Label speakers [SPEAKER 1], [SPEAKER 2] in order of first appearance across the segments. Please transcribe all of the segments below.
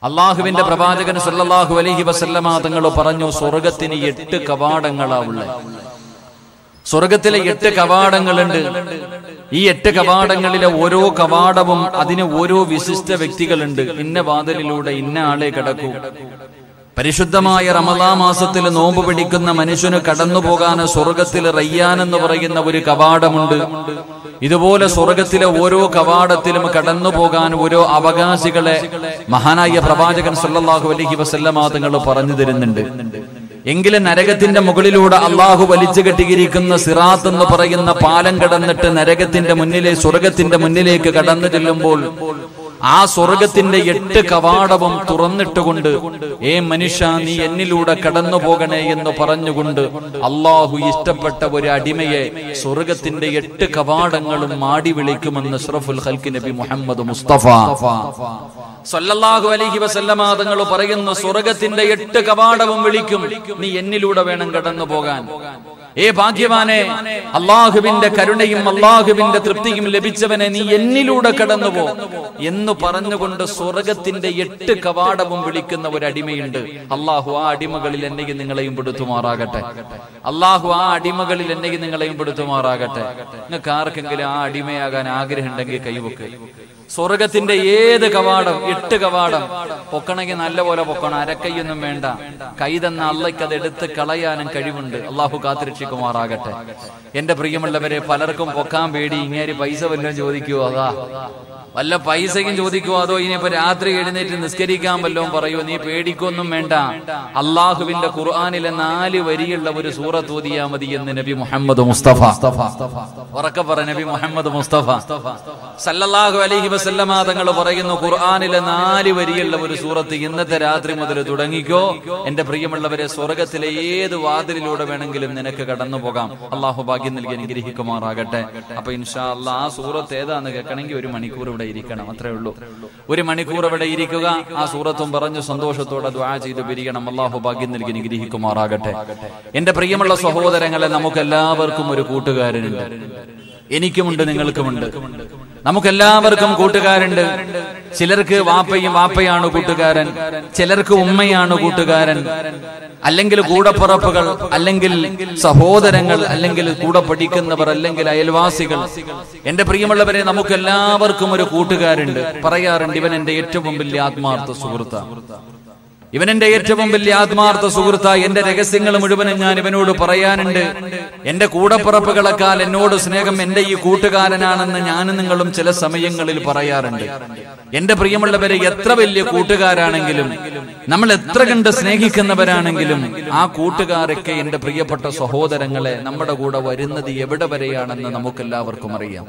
[SPEAKER 1] അള്ളാഹുവിന്റെ പ്രവാചകൻ സല്ലല്ലാഹു അലൈഹി വസല്ലമ തങ്ങൾ പറഞ്ഞു സ്വർഗത്തിന് എട്ട് കവാടങ്ങളാ ഉള്ളത് സ്വർഗത്തിലെ എട്ട് കവാടങ്ങളുണ്ട് ഈ എട്ട് കവാടങ്ങളിലെ ഓരോ കവാടവും അതിന് ഓരോ വിശിഷ്ട വ്യക്തികളുണ്ട് ഇന്ന വാതിലിലൂടെ ഇന്ന ആളെ കിടക്കൂ പരിശുദ്ധമായ റമദാ മാസത്തിൽ നോമ്പ് പിടിക്കുന്ന മനുഷ്യന് കടന്നു പോകാൻ സ്വർഗത്തിൽ റയ്യാൻ എന്ന് പറയുന്ന ഒരു കവാടമുണ്ട് ഇതുപോലെ സ്വർഗത്തിലെ ഓരോ കവാടത്തിലും കടന്നു പോകാൻ ഓരോ അവകാശികളെ മഹാനായ പ്രവാചകൻ സല്ലല്ലാഹു അലൈഹി വസല്ലമ തങ്ങൾ പറഞ്ഞു തരുന്നുണ്ട് എങ്കിലും നരകത്തിന്റെ മുകളിലൂടെ അള്ളാഹു വലിച്ചു കെട്ടിയിരിക്കുന്ന സിറാത്ത് എന്ന് പറയുന്ന പാലം കടന്നിട്ട് നരകത്തിന്റെ മുന്നിലെ സ്വർഗത്തിന്റെ മുന്നിലേക്ക് കടന്നു ചെല്ലുമ്പോൾ ആ സ്വർഗത്തിന്റെ എട്ട് കവാടവും തുറന്നിട്ടുകൊണ്ട് ഏ മനുഷ്യ നീ എന്നിലൂടെ കടന്നു പോകണേ എന്ന് പറഞ്ഞുകൊണ്ട് അള്ളാഹു ഇഷ്ടപ്പെട്ട ഒരു അടിമയെ സ്വർഗത്തിന്റെ എട്ട് കവാടങ്ങളും മാടി വിളിക്കുമെന്ന് ഷ്റഫുൽ ഹൽക്ക് നബി മുഹമ്മദ് മുസ്തഫ സല്ലല്ലാഹു അലൈഹി വസല്ലമ തങ്ങൾ പറയുന്നു സ്വർഗത്തിന്റെ എട്ട് കവാടവും വിളിക്കും നീ എന്നിലൂടെ വേണം കടന്നു പോകാൻ ഏ ഭാഗ്യവാനെ അള്ളാഹുവിന്റെ കരുണയും അള്ളാഹുവിന്റെ തൃപ്തിയും ലഭിച്ചവനെ നീ എന്നിലൂടെ കടന്നുപോ എന്ന് പറഞ്ഞുകൊണ്ട് സ്വർഗത്തിന്റെ എട്ട് കവാടവും വിളിക്കുന്ന ഒരു അടിമയുണ്ട് അള്ളാഹു ആ അടിമകളിൽ എന്നെയും നിങ്ങളെയും പെടുത്തുമാറാകട്ടെ അള്ളാഹു ആ അടിമകളിൽ എന്നെയും നിങ്ങളെയും പെടുത്തുമാറാകട്ടെ നിങ്ങൾക്ക് ആർക്കെങ്കിലും ആ അടിമയാകാൻ ആഗ്രഹമുണ്ടെങ്കിൽ കൈവക്ക് സ്വർഗത്തിന്റെ ഏത് കവാടം എട്ട് കവാടം പൊക്കണമെങ്കിൽ നല്ലപോലെ പൊക്കണം അരക്കൈയൊന്നും വേണ്ട കൈ തന്ന അള്ളയ്ക്ക് അത് എടുത്ത് കളയാനും കഴിവുണ്ട് അള്ളാഹു കാത്തിരക്ഷിക്കുമാറാകട്ടെ എന്റെ പ്രിയമുള്ളവരെ പലർക്കും പൊക്കാൻ പേടി ഇങ്ങനെ പൈസ വല്ലതും ചോദിക്കുവോ അതാ വല്ല പൈസയും ചോദിക്കുവോ അതോ ഇനിയിപ്പോ രാത്രി എഴുന്നേറ്റ് നിസ്കരിക്കാൻ വല്ലതും പറയോ നീ പേടിക്കൊന്നും വേണ്ട അള്ളാഹുവിന്റെ ഖുർആാനിലെ നാല് വരിയുള്ള ഒരു സൂറത്ത് ഓതിയാ മതി എന്ന് നബി മുഹമ്മദ് മുസ്തഫ ഉറക്കെ പറ നബി മുഹമ്മദ് മുസ്തഫ സല്ലല്ലാഹു അലൈഹി വസല്ലമ തങ്ങൾ പറയുന്നു ഖുർആാനിലെ നാല് വരിയുള്ള ഒരു സൂറത്ത് ഇന്നത്തെ രാത്രി മുതൽ തുടങ്ങിക്കോ എന്റെ പ്രിയമുള്ളവരെ സ്വർഗത്തിലെ ഏത് വാതിലിലൂടെ വേണമെങ്കിലും നിനക്ക് കടന്നു പോകാം അള്ളാഹു ഭാഗ്യം നൽകി അനുഗ്രഹിക്കുമാറാകട്ടെ അപ്പൊ ഇൻഷാ അല്ലാ ആ സൂറത്ത് ഏതാന്ന് കേൾക്കണമെങ്കിൽ ഒരു മണിക്കൂർ ഇവിടെ ഇരിക്കണം അത്രേ ഉള്ളൂ ഒരു മണിക്കൂർ ഇവിടെ ഇരിക്കുക ആ സൂറത്തും പറഞ്ഞു സന്തോഷത്തോടെ ദ്വാ ചെയ്ത് പിരിയണം അള്ളാഹു ഭാഗ്യം നൽകി അനുഗ്രഹിക്കുമാറാകട്ടെ എന്റെ പ്രിയമുള്ള സഹോദരങ്ങളെ നമുക്ക് എല്ലാവർക്കും ഒരു കൂട്ടുകാരനുണ്ട് എനിക്കുമുണ്ട് നിങ്ങൾക്കുമുണ്ട് നമുക്കെല്ലാവർക്കും കൂട്ടുകാരുണ്ട് ചിലർക്ക് വാപ്പയും വാപ്പയാണ് കൂട്ടുകാരൻ ചിലർക്ക് ഉമ്മയാണ് കൂട്ടുകാരൻ അല്ലെങ്കിൽ കൂടപ്പുറപ്പുകൾ അല്ലെങ്കിൽ സഹോദരങ്ങൾ അല്ലെങ്കിൽ കൂടെ പഠിക്കുന്നവർ അല്ലെങ്കിൽ അയൽവാസികൾ എന്റെ പ്രിയമുള്ളവരെ നമുക്കെല്ലാവർക്കും ഒരു കൂട്ടുകാരുണ്ട് പറയാറുണ്ട് ഇവൻ എന്റെ ഏറ്റവും വലിയ ആത്മാർത്ഥ സുഹൃത്താണ് ഇവൻ എന്റെ ഏറ്റവും വലിയ ആത്മാർത്ഥ സുഹൃത്ത എന്റെ രഹസ്യങ്ങൾ മുഴുവനും ഞാൻ ഇവനോട് പറയാനുണ്ട് എന്റെ കൂടപ്പിറപ്പുകളെക്കാൾ എന്നോട് സ്നേഹം എന്റെ ഈ കൂട്ടുകാരനാണെന്ന് ഞാനും നിങ്ങളും ചില സമയങ്ങളിൽ പറയാറുണ്ട് എന്റെ പ്രിയമുള്ളവരെ എത്ര വലിയ കൂട്ടുകാരാണെങ്കിലും നമ്മൾ എത്ര കണ്ട് സ്നേഹിക്കുന്നവരാണെങ്കിലും ആ കൂട്ടുകാരൊക്കെ എന്റെ പ്രിയപ്പെട്ട സഹോദരങ്ങളെ നമ്മുടെ കൂടെ വരുന്നത് എവിടെ വരെയാണെന്ന് നമുക്കെല്ലാവർക്കും അറിയാം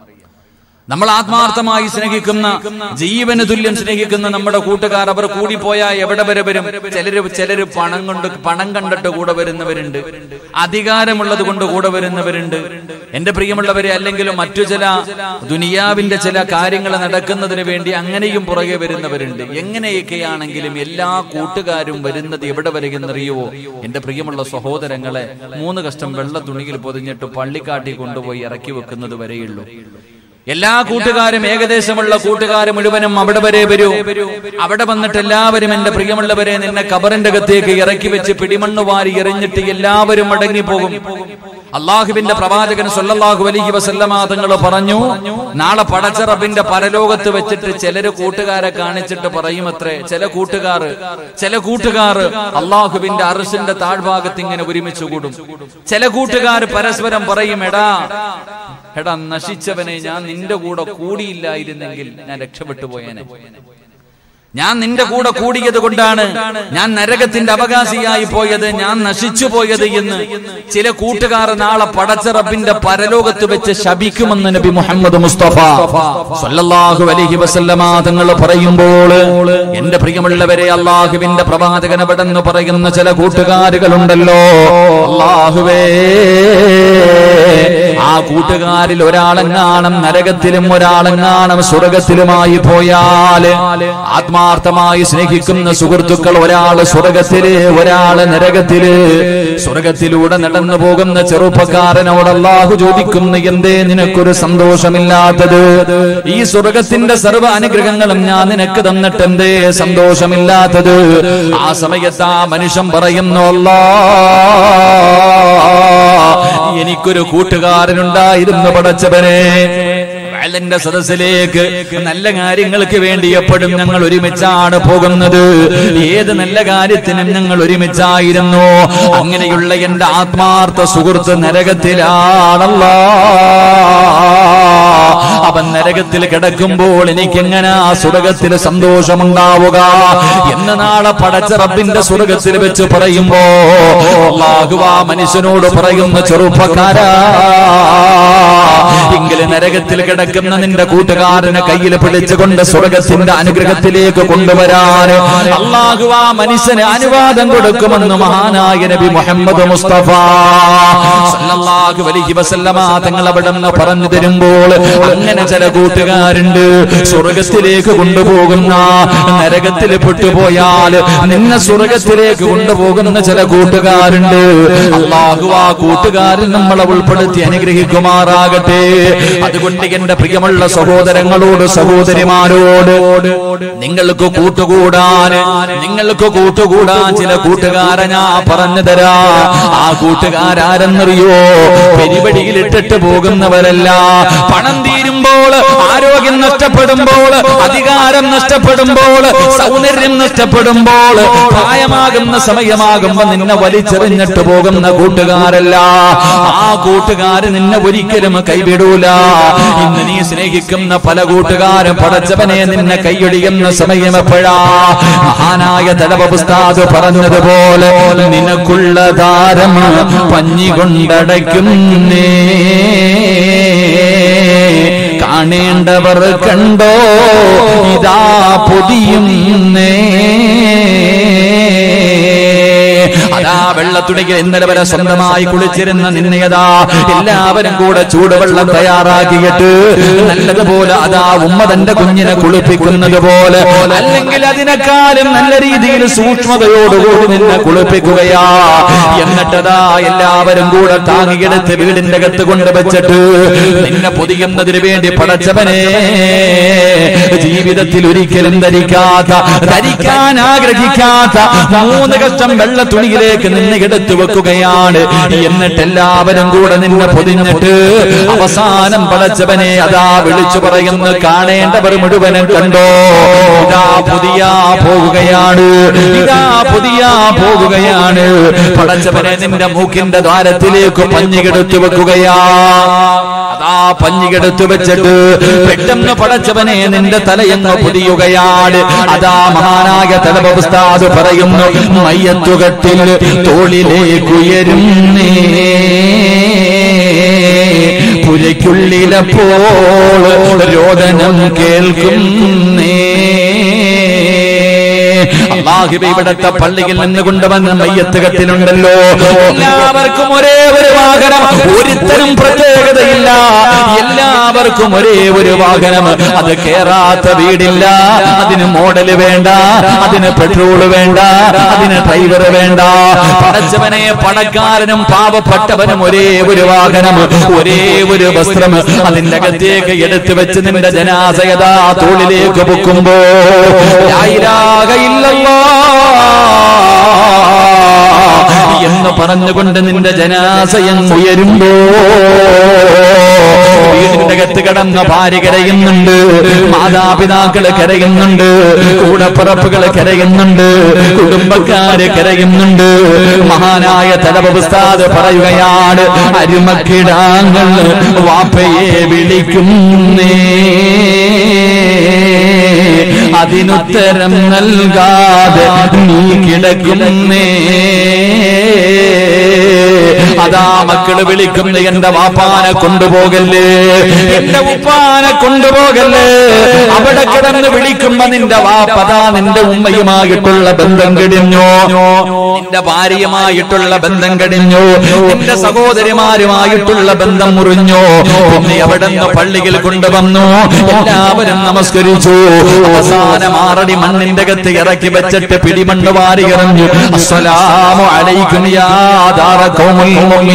[SPEAKER 1] നമ്മൾ ആത്മാർത്ഥമായി സ്നേഹിക്കുന്ന ജീവന് തുല്യം സ്നേഹിക്കുന്ന നമ്മുടെ കൂട്ടുകാർ അവർ കൂടിപ്പോയാൽ എവിടെ വരെ വരും ചിലര് ചിലര് പണം കൊണ്ട് പണം കണ്ടിട്ട് കൂടെ വരുന്നവരുണ്ട് അധികാരമുള്ളത് കൊണ്ട് കൂടെ വരുന്നവരുണ്ട് എന്റെ പ്രിയമുള്ളവരെ അല്ലെങ്കിൽ മറ്റു ചില ദുനിയാവിന്റെ ചില കാര്യങ്ങൾ നടക്കുന്നതിന് വേണ്ടി അങ്ങനെയും പുറകെ വരുന്നവരുണ്ട് എങ്ങനെയൊക്കെയാണെങ്കിലും എല്ലാ കൂട്ടുകാരും വരുന്നത് എവിടെ വരെയെന്നറിയുവോ എന്റെ പ്രിയമുള്ള സഹോദരങ്ങളെ മൂന്ന് കഷ്ടം വെള്ള തുണിയിൽ പൊതിഞ്ഞിട്ട് പള്ളിക്കാട്ടി കൊണ്ടുപോയി ഇറക്കി വെക്കുന്നത് വരെയുള്ളൂ എല്ലാ കൂട്ടുകാരും ഏകദേശമുള്ള കൂട്ടുകാർ മുഴുവനും അവിടെ വരെ വരൂ അവിടെ വന്നിട്ട് എല്ലാവരും എന്റെ പ്രിയമുള്ളവരെ നിന്നെ കബറിന്റെ അകത്തേക്ക് ഇറക്കി വെച്ച് പിടിമണ്ണ് വാരി എറിഞ്ഞിട്ട് എല്ലാവരും മടങ്ങിപ്പോകും അള്ളാഹുവിന്റെ പ്രവാചകൻ സല്ലല്ലാഹു അലൈഹി വസല്ലമ തങ്ങൾ പറഞ്ഞു നാളെ പടച്ചറബിന്റെ പരലോകത്ത് വെച്ചിട്ട് ചിലര് കൂട്ടുകാരെ കാണിച്ചിട്ട് പറയുമത്രേ ചില കൂട്ടുകാർ ചില കൂട്ടുകാർ അള്ളാഹുവിന്റെ അറസിന്റെ താഴ്ഭാഗത്ത് ഇങ്ങനെ ഒരുമിച്ച് കൂടും ചില കൂട്ടുകാർ പരസ്പരം പറയും എടാ എടാ നശിച്ചവനെ ഞാൻ നിന്റെ കൂടെ കൂടിയില്ലായിരുന്നെങ്കിൽ ഞാൻ രക്ഷപ്പെട്ടു പോയേനെ ഞാൻ നിന്റെ കൂടെ കൂടിയത് കൊണ്ടാണ് ഞാൻ നരകത്തിന്റെ അവകാശിയായി പോയത് ഞാൻ നശിച്ചു പോയത് എന്ന് ചില കൂട്ടുകാർ നാളെ പടച്ചറബിന്റെ പരലോകത്ത് വെച്ച് ശപിക്കുമെന്ന് നബി മുഹമ്മദ് മുസ്തഫ സല്ലല്ലാഹു അലൈഹി വസല്ലമ തങ്ങൾ പറയുമ്പോൾ എന്റെ പ്രിയമുള്ളവരെ അള്ളാഹുവിന്റെ പ്രവാചകൻ എവിടെന്ന് പറയുന്ന ചില കൂട്ടുകാരുകളുണ്ടല്ലോ അള്ളാഹുവേ ആ കൂട്ടുകാരിൽ ഒരാളെങ്ങാണം നരകത്തിലും ഒരാളെങ്ങാണം സ്വർഗത്തിലുമായി പോയാല് ആത്മാർത്ഥമായി സ്നേഹിക്കുന്ന സുഹൃത്തുക്കൾ ഒരാള് സ്വർഗത്തില് ഒരാള് നരകത്തില് സ്വർഗത്തിലൂടെ നടന്നു പോകുന്ന ചെറുപ്പക്കാരനോട് അള്ളാഹു ചോദിക്കുന്നു എന്തേ നിനക്കൊരു സന്തോഷമില്ലാത്തത് ഈ സ്വർഗത്തിന്റെ സർവ്വ അനുഗ്രഹങ്ങളും ഞാൻ നിനക്ക് തന്നിട്ട് എന്തേ സന്തോഷമില്ലാത്തത് ആ സമയത്ത് ആ മനുഷ്യൻ പറയുന്നു അല്ലാ എനിക്കൊരു കൂട്ടുകാരനുണ്ടായിരുന്നു പടച്ചവനെ വയലിന്റെ സദസ്സിലേക്ക് നല്ല കാര്യങ്ങൾക്ക് വേണ്ടി എപ്പോഴും ഞങ്ങൾ ഒരുമിച്ചാണ് പോകുന്നത് ഏത് നല്ല കാര്യത്തിനും ഞങ്ങൾ ഒരുമിച്ചായിരുന്നു അങ്ങനെയുള്ള എന്റെ ആത്മാർത്ഥ സുഹൃത്ത് നരകത്തിലാണല്ലോ അവൻ നരകത്തിൽ കിടക്കുമ്പോൾ എനിക്ക് എങ്ങനെ ആ സ്വർഗത്തിൽ സന്തോഷമുണ്ടാവുക എന്ന് നാളെ പടച്ച റബ്ബിന്റെ സ്വർഗത്തിൽ വെച്ച് പറയുമ്പോ അല്ലാഹു ആ മനുഷ്യനോട് പറയുന്ന ചെറുപ്പക്കാരാ എങ്കിലും നരകത്തിൽ കിടക്കുന്ന നിന്റെ കൂട്ടുകാരനെ കയ്യിൽ പിടിച്ചുകൊണ്ട് സ്വർഗത്തിന്റെ അനുഗ്രഹത്തിലേക്ക് കൊണ്ടുവരാൻ അള്ളാഹു ആ മനുഷ്യന് അനുവാദം കൊടുക്കുമെന്ന് മഹാനായ നബി മുഹമ്മദ് മുസ്തഫ സല്ലല്ലാഹു അലൈഹി വസല്ലമ തങ്ങൾ അവിടെ നിന്ന് പറഞ്ഞു തരുമ്പോൾ അങ്ങനെ ചില കൂട്ടുകാരുണ്ട് സ്വർഗത്തിലേക്ക് കൊണ്ടുപോകുന്ന നരകത്തിൽ പെട്ടുപോയാൽ നിന്നെ സ്വർഗത്തിലേക്ക് കൊണ്ടുപോകുന്ന ചില കൂട്ടുകാരുണ്ട് അള്ളാഹു ആ കൂട്ടുകാരൻ നമ്മളെ ഉൾപ്പെടുത്തി അനുഗ്രഹിക്കുമാറാകട്ടെ അതുകൊണ്ട് എന്റെ പ്രിയമുള്ള സഹോദരങ്ങളോട് സഹോദരിമാരോട് നിങ്ങൾക്ക് കൂട്ടുകൂടാൻ നിങ്ങൾക്ക് കൂട്ടുകൂടാൻ ചില കൂട്ടുകാരെ ഞാൻ പറഞ്ഞു തരാ ആ കൂട്ടുകാരാരെന്നറിയോ പെരിപടിയിൽ ഇട്ടിട്ട് പോകുന്നവരല്ല പണം തീരുമ്പോൾ ആരോഗ്യം നഷ്ടപ്പെടുമ്പോൾ അധികാരം നഷ്ടപ്പെടുമ്പോൾ സൗന്ദര്യം നഷ്ടപ്പെടുമ്പോൾ പ്രായമാകുന്ന സമയമാകുമ്പോ നിന്നെ വലിച്ചെറിഞ്ഞിട്ട് പോകുന്ന കൂട്ടുകാരല്ല ആ കൂട്ടുകാര് നിന്നെ ഒരിക്കലും കൈവിടൂല ഇന്ന് നീ സ്നേഹിക്കുന്ന പല കൂട്ടുകാരും പടച്ചവനെ നിന്നെ കൈയൊടിയുന്ന സമയം എപ്പോഴാ മഹാനായ തലവപുസ്താദ് പറഞ്ഞതുപോലെ നിനക്കുള്ള താരം പഞ്ഞികൊണ്ടടയ്ക്കുന്നേ കാണേണ്ടവർ കണ്ടോ ഇതാ പൊതിയുന്നേ അതാ വെള്ളത്തുണിക്ക് ഇന്നലെ വരെ സ്വന്തമായി കുളിച്ചിരുന്ന നിന്നയതാ എല്ലാവരും കൂടെ ചൂടുവെള്ളം തയ്യാറാക്കിയിട്ട് നല്ലതുപോലെ അതാ ഉമ്മ തന്റെ കുഞ്ഞിനെ കുളിപ്പിക്കുന്നത് പോലെ അല്ലെങ്കിൽ അതിനേക്കാളും നല്ല രീതിയിൽ സൂക്ഷ്മതയോടുകൂടി നിന്നെ കുളിപ്പിക്കുകയാ എന്നിട്ടതാ എല്ലാവരും കൂടെ താങ്ങിയെടുത്ത് വീടിന്റെ അകത്ത് കൊണ്ട് വെച്ചിട്ട് നിന്നെ പൊതിയുന്നതിന് വേണ്ടി പടച്ചവനെ ജീവിതത്തിൽ ഒരിക്കലും ധരിക്കാത്ത ധരിക്കാൻ ആഗ്രഹിക്കാത്ത മൂന്ന് കഷ്ടം വെള്ള തുണിയിലേക്ക് നിന്നെ എടുത്തു വെക്കുകയാണ് എന്നിട്ട് എല്ലാവരും കൂടെ നിന്നെ പൊതിഞ്ഞിട്ട് അവസാനം പടച്ചവനെ അതാ വിളിച്ചു പറയുന്നു കാണേണ്ടവർ മുഴുവനും കണ്ടോ ഇതാ പുതിയ പോകുകയാണ് ഇതാ പുതിയ പോകുകയാണ് പടച്ചവനെ നിന്റെ മൂക്കിന്റെ ദ്വാരത്തിലേക്ക് പഞ്ഞികെടുത്തു വെക്കുകയാ അതാ പഞ്ഞികെടുത്തു വെച്ചിട്ട് പെട്ടെന്ന് പടച്ചവനെ നിന്റെ തലയെന്ന് പുതിയുകയാണ് അതാ മഹാനായ തലപുസ്താദ് പറയുന്നു മയ്യത്തുകത്തിൽ തോളിലേക്കുയരുന്നേ പുരയ്ക്കുള്ളിലപ്പോൾ രോദനം കേൾക്കുന്നേ അള്ളാഹിബെ ഇവിടത്തെ പള്ളിയിൽ നിന്ന് കൊണ്ടുവന്ന മയ്യത്ത് കത്തിലുണ്ടല്ലോ എല്ലാവർക്കും ഒരേ ഒരു വാഹനം ഒരുത്തരും പ്രത്യേകതയില്ല എല്ലാവർക്കും ഒരേ ഒരു വാഹനം അത് കേറാത്ത വീടില്ല അതിന് മോഡല് വേണ്ട അതിന് പെട്രോൾ വേണ്ട അതിന് ഡ്രൈവർ വേണ്ട പടച്ചവനെ പണക്കാരനും പാവപ്പെട്ടവനും ഒരേ ഒരു വാഹനം ഒരേ ഒരു വസ്ത്രം അതിന്റെ അകത്തേക്ക് എടുത്തു വെച്ച് നിന്റെ ജനാസയതാ തോളിലേക്ക് പൊക്കുമ്പോ ലാ ഇലാഹ ഇല്ലല്ലാഹ് എന്ന് പറഞ്ഞുകൊണ്ട് നിന്റെ ജനാസയം ഉയരുമ്പോ വീടിന്റെ അകത്ത് കിടന്ന ഭാര്യ കരയുന്നുണ്ട് മാതാപിതാക്കള് കരയുന്നുണ്ട് കൂടപ്പിറപ്പുകള് കരയുന്നുണ്ട് കുടുംബക്കാര് കരയുന്നുണ്ട് മഹാനായ തലപുസ്താദ് പറയുകയാണ് അരുമക്കിടാങ്ങൾ വാപ്പയെ വിളിക്കുന്നേ അതിനുത്തരം നൽകാതെ നീ കിടക്കുന്നേ അതാ മക്കള് വിളിക്കുന്ന എന്റെ വാപ്പാനെ കൊണ്ടുപോകല്ലേ എന്റെ ഉപ്പാനെ കൊണ്ടുപോകല്ലേ അവിടെ കിടന്ന് വിളിക്കുമ്പോ നിന്റെ വാപ്പതാ നിന്റെ ഉമ്മയുമായിട്ടുള്ള ബന്ധം കിടിഞ്ഞോ നിന്റെ ഭാര്യയുമായിട്ടുള്ള ബന്ധം കടിഞ്ഞു നിന്റെ സഹോദരിമാരുമായിട്ടുള്ള ബന്ധം മുറിഞ്ഞു പിന്നെ അവിടെ നിന്ന് പള്ളിയിൽ കൊണ്ടുവന്നു എല്ലാവരും നമസ്കരിച്ചു അവസാനം ആറടി മണ്ണിന്റെ അകത്ത് ഇറക്കി വെച്ചിട്ട് പിടിമണ്ണ് വാരി എറിഞ്ഞു അസ്സലാമു അലൈക്കും യാ ദാറ ഖൗമുൽ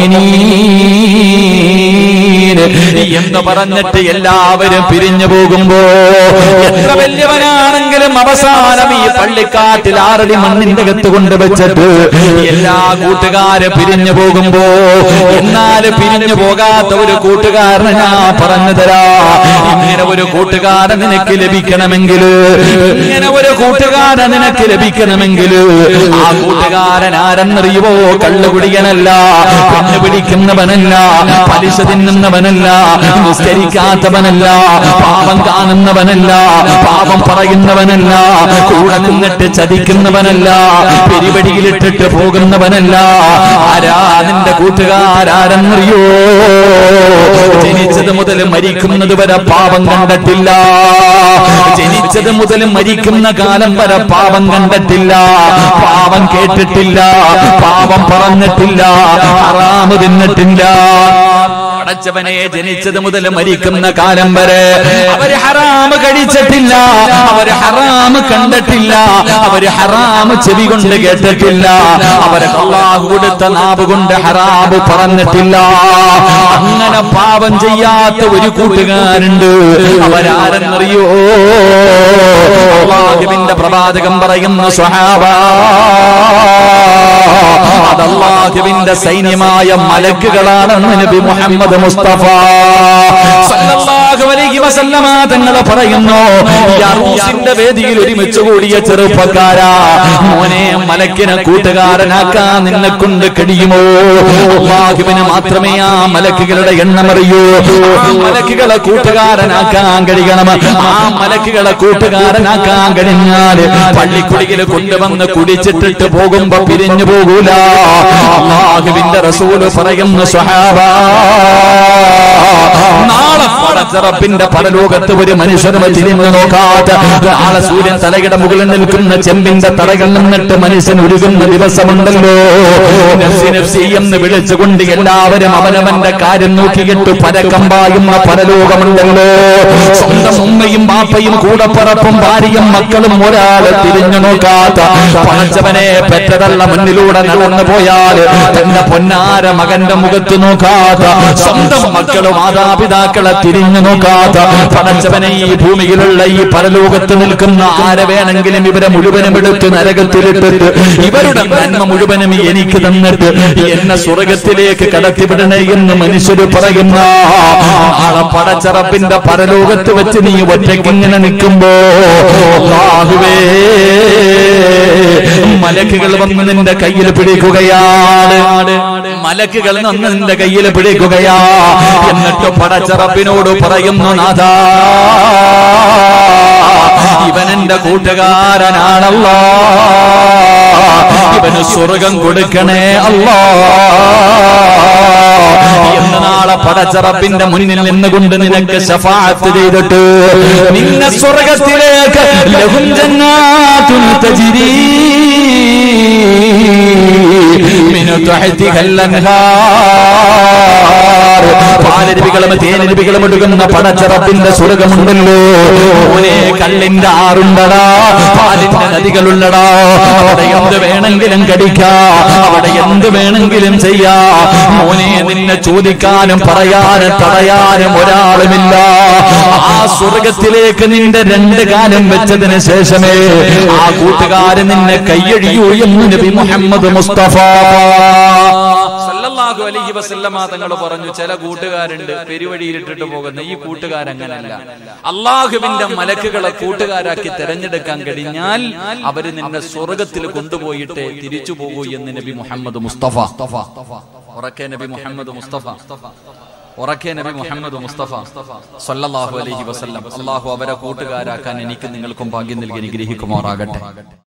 [SPEAKER 1] മുഅ്മിനീൻ എന്ന് പറഞ്ഞിട്ട് എല്ലാവരും പിരിഞ്ഞു പോകുമ്പോ എത്ര വലിയവനാണെങ്കിലും അവസാനം ഈ പള്ളിക്കാട്ടിൽ ആറടി മണ്ണിന്റെ അകത്ത് കൊണ്ട് വെച്ചിട്ട് എല്ലാ കൂട്ടുകാരെ പിരിഞ്ഞു പോകുമ്പോ എന്നാൽ പിരിഞ്ഞു പോകാത്ത ഒരു കൂട്ടുകാരനെ ഞാൻ പറഞ്ഞു തരാ ഇങ്ങനെ ഒരു കൂട്ടുകാരൻ നിനക്ക് ലഭിക്കണമെങ്കിൽ ഇങ്ങനെ ഒരു കൂട്ടുകാരൻ നിനക്ക് ലഭിക്കണമെങ്കിൽ ആ കൂട്ടുകാരൻ ആരെന്നറിയുവോ കള്ളുകുടിയനല്ല പെണ്ണ് പിടിക്കുന്നവനല്ല പലിശ തിന്നുന്നവനല്ല നിസ്കരിക്കാത്തവനല്ല പാപം കാണുന്നവനല്ല പാപം പറയുന്നവനല്ല കൂടെ നിന്നിട്ട് ചതിക്കുന്നവനല്ല പെരിപടിയിലിട്ടിട്ട് പോകുന്നവനല്ല ആരാ നിന്റെ കൂട്ടുകാരാരെന്നറിയോ ജനിച്ചത് മുതൽ മരിക്കുന്നത് വരെ പാപം കണ്ടിട്ടില്ല ജനിച്ചത് മുതൽ മരിക്കുന്ന കാലം വരെ പാപം കണ്ടിട്ടില്ല പാപം കേട്ടിട്ടില്ല പാപം പറഞ്ഞിട്ടില്ല ഹറാമ് തിന്നിട്ടില്ല അടച്ചവനെ ജനിച്ചത് മുതൽ മരിക്കുന്ന കാലം വരെ അവര് ഹറാമ് കഴിച്ചിട്ടില്ല അവര് ഹറാമ് കണ്ടിട്ടില്ല അവര് ഹറാമ് ചെവി കൊണ്ട് കേട്ടിട്ടില്ല അവര് അള്ളാഹു കൊടുത്ത നാവ് കൊണ്ട് ഹറാമ് പറഞ്ഞിട്ടില്ല അങ്ങനെ പാപം ചെയ്യാത്ത ഒരു കൂട്ടുകാരുണ്ട് അവരാരെന്നറിയോ അള്ളാഹുവിന്റെ പ്രവാചകം പറയുന്ന സ്വഹാബ അത് അള്ളാഹുവിന്റെ സൈന്യമായ മലക്കുകളാണെന്ന് നബി മുഹമ്മദ് മുസ്തഫ സല്ലല്ലാഹു അലൈഹി വസല്ലമ തങ്ങൾ പറയുന്നു ഈ അറൂസിന്റെ വേദിയിൽ ഒരുമിച്ച് കൂടിയ ചെറുപ്പക്കാരാ മോനെ മലക്കിനെ കൂട്ടുകാരനാക്കാൻ നിന്നെ കൊണ്ട് കഴിയുമോ അള്ളാഹുവിന് മാത്രമേ ആ മലക്കുകളുടെ എണ്ണം അറിയൂ ആ മലക്കുകളെ കൂട്ടുകാരനാക്കാൻ കഴിയണം ആ മലക്കുകളെ കൂട്ടുകാരനാക്കാൻ കഴിഞ്ഞാൽ പള്ളിക്കുടിയിൽ കൊണ്ടുവന്ന് കുടിച്ചിട്ടിട്ട് പോകുമ്പോ പിരിഞ്ഞു പോകൂല അള്ളാഹുവിന്റെ റസൂല് പറയുന്നു സ്വഹാബ നാളെ പടച്ചറപ്പിന്റെ പരലോകത്ത് ഒരു മനുഷ്യനും തിരിഞ്ഞു നോക്കാത്ത നാളെ സൂര്യൻ തലയുടെ മുകളിൽ നിൽക്കുന്ന ചെമ്പിന്റെ തലകൾ നിന്നിട്ട് മനുഷ്യൻ ഒരുങ്ങുന്ന ദിവസമുണ്ടല്ലോ നഫ്സി നഫ്സി എന്ന് വിളിച്ചുകൊണ്ട് എല്ലാവരും അവനവന്റെ കാര്യം നോക്കിയിട്ട് പരക്കം പായുന്ന പരലോകമുണ്ടല്ലോ സ്വന്തം ഉമ്മയും ബാപ്പയും കൂടപ്പറപ്പും ഭാര്യയും മക്കളും ഒരാളെ തിരിഞ്ഞു നോക്കാത്ത പണച്ചവനെ പെറ്റതള്ള മുന്നിലൂടെ നടന്നു പോയാൽ തന്റെ പൊന്നാര മകന്റെ മുഖത്ത് നോക്കാത്ത സ്വന്തം മക്കളും മാതാപിതാക്കളെ തിരിഞ്ഞു നോക്കാത്ത പടച്ചവനെ ഈ ഭൂമിയിലുള്ള ഈ പരലോകത്ത് നിൽക്കുന്ന ആരെ വേണമെങ്കിലും ഇവരെ മുഴുവനും എടുത്ത് നരകത്തിലിട്ടിട്ട് ഇവരുടെ നന്മ മുഴുവനും എനിക്ക് തന്നിട്ട് എന്നെ സ്വർഗത്തിലേക്ക് കടത്തിവിടണേ എന്ന് മനുഷ്യര് പറയുന്ന ആളെ പടച്ചറപ്പിന്റെ പരലോകത്ത് വെച്ച് നീ ഒറ്റയ്ക്ക് ഇങ്ങനെ നിൽക്കുമ്പോ അല്ലാഹുവേ മലക്കുകൾ വന്ന് നിന്റെ കയ്യിൽ പിടിക്കുകയാണ് മലക്കുകൾ വന്ന് നിന്റെ കയ്യിൽ പിടിക്കുകയാ എന്നിട്ട് പടച്ചറപ്പിനോട് പറയുന്നു നാഥാ ഇവൻ എന്റെ കൂട്ടുകാരനാണല്ലോ ഇവന് സ്വർഗം കൊടുക്കണേ അല്ലോ എന്ന് നാളെ പടച്ചറപ്പിന്റെ മുന്നിൽ നിന്നുകൊണ്ട് നിനക്ക് ശഫാത്ത് ചെയ്തിട്ട് നിന്നെ സ്വർഗത്തിലേക്ക് ലഹും ജന്നാത്തുൻ തജ്രീ മിനു തഹ്തിഹൽ അൻഹാർ പാലരുവികളും തേനരുവികളും ഒടുകുന്ന പടച്ചറപ്പിന്റെ സ്വർഗമുണ്ടല്ലോ ഓനെ കള്ളിന്റെ ആറുണ്ടടാ പാലിന്റെ നദികളുള്ളടാ അവിടെ എന്ത് വേണമെങ്കിലും കടിക്കാ അവിടെ എന്ത് വേണമെങ്കിലും ചെയ്യാ മോനെ നിന്നെ ചോദിക്കാനും പറയാനും തടയാനും ഒരാളുമില്ല ആ സ്വർഗത്തിലേക്ക് നിന്റെ രണ്ട് കാലം വെച്ചതിന് ശേഷമേ ആ കൂട്ടുകാരൻ നിന്നെ കയ്യഴിയൂ എന്ന് നബി മുഹമ്മദ് മുസ്തഫ സല്ലല്ലാഹു അലൈഹി വസല്ലമ തങ്ങൾ പറഞ്ഞു ചില കൂട്ടുകാരുണ്ട് പെരുവഴിയിലിട്ടിട്ട് പോകുന്ന ഈ കൂട്ടുകാരങ്ങനല്ല അള്ളാഹുവിന്റെ മലക്കുകളെ കൂട്ടുകാരാക്കി തെരഞ്ഞെടുക്കാൻ കഴിഞ്ഞാൽ അവര് നിന്നെ സ്വർഗത്തിൽ കൊണ്ടുപോയിട്ട് തിരിച്ചു പോകൂ എന്ന് നബി മുഹമ്മദ് മുസ്തഫ ഉറക്കെ നബി മുഹമ്മദ് മുസ്തഫ ഉറക്കെ നബി മുഹമ്മദ് മുസ്തഫ സല്ലല്ലാഹു അലൈഹി വസല്ലം അള്ളാഹു അവരെ കൂട്ടുകാരാക്കാൻ എനിക്ക് നിങ്ങൾക്കും ഭാഗ്യം നൽകി അനുഗ്രഹിക്കുമാറാകട്ടെ